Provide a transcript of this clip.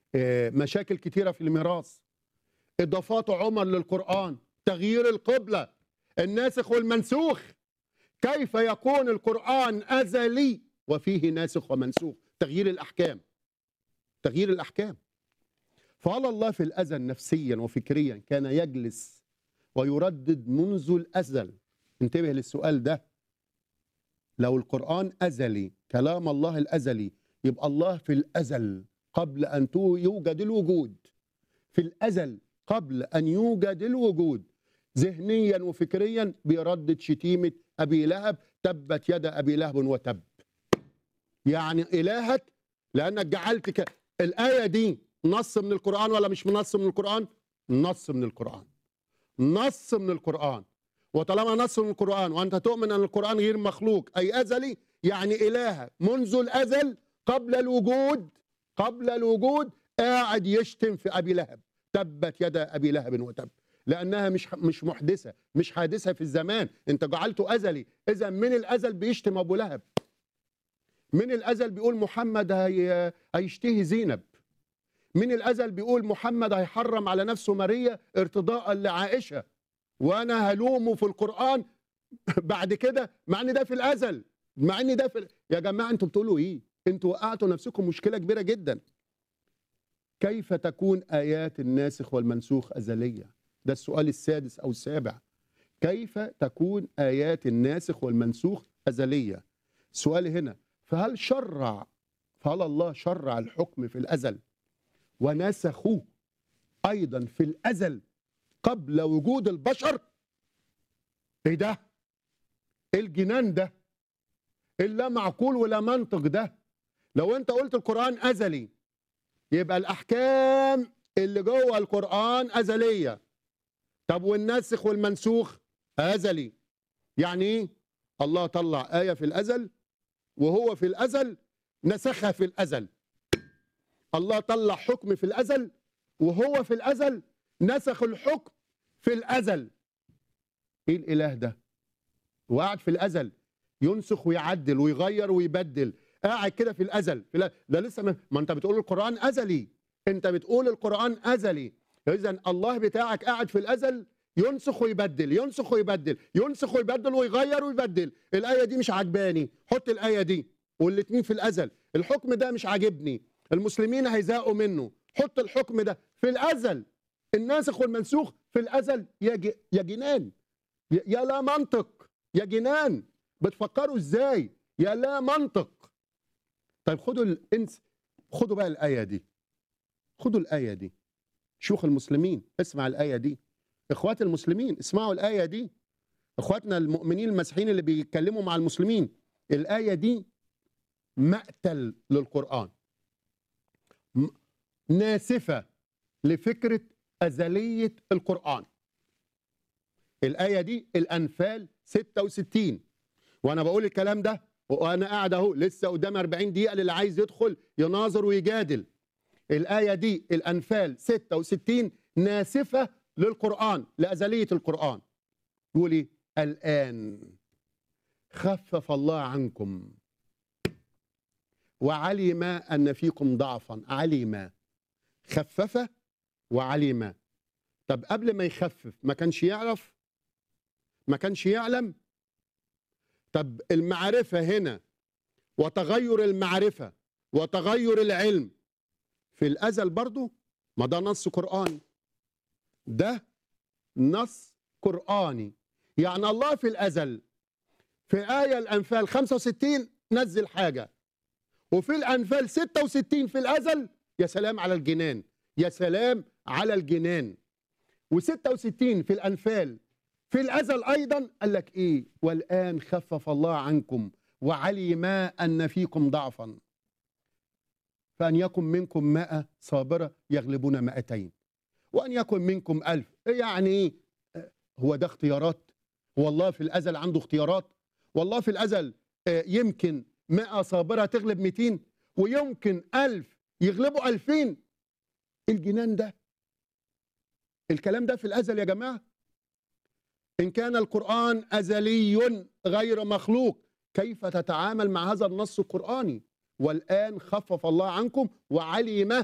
آه، مشاكل كتيرة في الميراث إضافات عمر للقرآن تغيير القبلة الناسخ والمنسوخ كيف يكون القرآن أزلي وفيه ناسخ ومنسوخ تغيير الأحكام تغيير الأحكام فهل الله في الأزل نفسيا وفكريا كان يجلس ويردد منذ الأزل انتبه للسؤال ده لو القرآن أزلي كلام الله الأزلي يبقى الله في الأزل قبل أن تو- يوجد الوجود في الأزل قبل أن يوجد الوجود ذهنيا وفكريا بيردد شتيمة أبي لهب تبت يد أبي لهب وتب يعني إلهك لأنك جعلت ك... الآية دي نص من القرآن ولا مش نص من القرآن نص من القرآن نص من القرآن وطالما نص من القرآن وأنت تؤمن أن القرآن غير مخلوق أي أزلي يعني إلهك منذ الأزل قبل الوجود قبل الوجود قاعد يشتم في أبي لهب تبت يد أبي لهب وتب لأنها مش مش محدثة مش حادثة في الزمان أنت جعلته أزلي إذا من الأزل بيشتم أبو لهب من الأزل بيقول محمد هي... هيشتهي زينب من الأزل بيقول محمد هيحرم على نفسه ماريا ارتضاء لعائشة وأنا هلومه في القرآن بعد كده مع ان ده في الازل مع ان ده في ال- يا جماعه انتوا بتقولوا ايه انتوا وقعتوا نفسكم مشكله كبيره جدا كيف تكون ايات الناسخ والمنسوخ ازليه ده السؤال السادس او السابع كيف تكون ايات الناسخ والمنسوخ ازليه السؤال هنا فهل شرع فهل الله شرع الحكم في الازل ونسخه ايضا في الازل قبل وجود البشر ايه ده ايه الجنان ده إيه اللا معقول ولا منطق ده لو انت قلت القرآن أزلي يبقى الأحكام اللي جوه القرآن أزلية طب والناسخ والمنسوخ أزلي يعني ايه الله طلع آية في الأزل وهو في الأزل نسخها في الأزل الله طلع حكم في الأزل وهو في الأزل نسخ الحكم في الأزل ايه الإله ده وقاعد في الازل ينسخ ويعدل ويغير ويبدل قاعد كده في الازل في الأ- ده لسه ما, ما انت بتقول القران ازلي انت بتقول القران ازلي اذا الله بتاعك قاعد في الازل ينسخ ويبدل ينسخ ويبدل ينسخ ويبدل ويغير ويبدل الايه دي مش عجباني حط الايه دي والاتنين في الازل الحكم ده مش عاجبني المسلمين هيزهقوا منه حط الحكم ده في الازل الناسخ والمنسوخ في الازل يا ج- يا جنان يا يا لا منطق يا جنان بتفكروا ازاي يا لا منطق طيب خدوا الانس خدوا بقى الايه دي خدوا الايه دي شيوخ المسلمين اسمع الايه دي اخوات المسلمين اسمعوا الايه دي اخواتنا المؤمنين المسيحيين اللي بيتكلموا مع المسلمين الايه دي مقتل للقران م- ناسفه لفكره ازليه القران الآية دي الأنفال 66 وأنا بقول الكلام ده وأنا قاعد أهو لسه قدام 40 دقيقة للي عايز يدخل يناظر ويجادل الآية دي الأنفال 66 ناسفة للقرآن لأزلية القرآن يقول إيه؟ الآن خفف الله عنكم وعلم أن فيكم ضعفا علم خفف وعلم طب قبل ما يخفف ما كانش يعرف ما كانش يعلم طب المعرفة هنا وتغير المعرفة وتغير العلم في الأزل برضو ما ده نص قرآني ده نص قرآني يعني الله في الأزل في آية الأنفال 65 نزل حاجة وفي الأنفال 66 في الأزل يا سلام على الجنان يا سلام على الجنان و66 في الأنفال في الأزل أيضا قال لك إيه والآن خفف الله عنكم وعلم أن فيكم ضعفا فأن يكن منكم مائة صابرة يغلبون مائتين وأن يكن منكم ألف إيه يعني إيه آه، هو ده اختيارات هو الله في الأزل عنده اختيارات والله في الأزل آه، يمكن مائة صابرة تغلب 200 ويمكن ألف يغلبوا ألفين الجنان ده الكلام ده في الأزل يا جماعة إن كان القرآن أزلي غير مخلوق كيف تتعامل مع هذا النص القرآني والآن خفف الله عنكم وعلم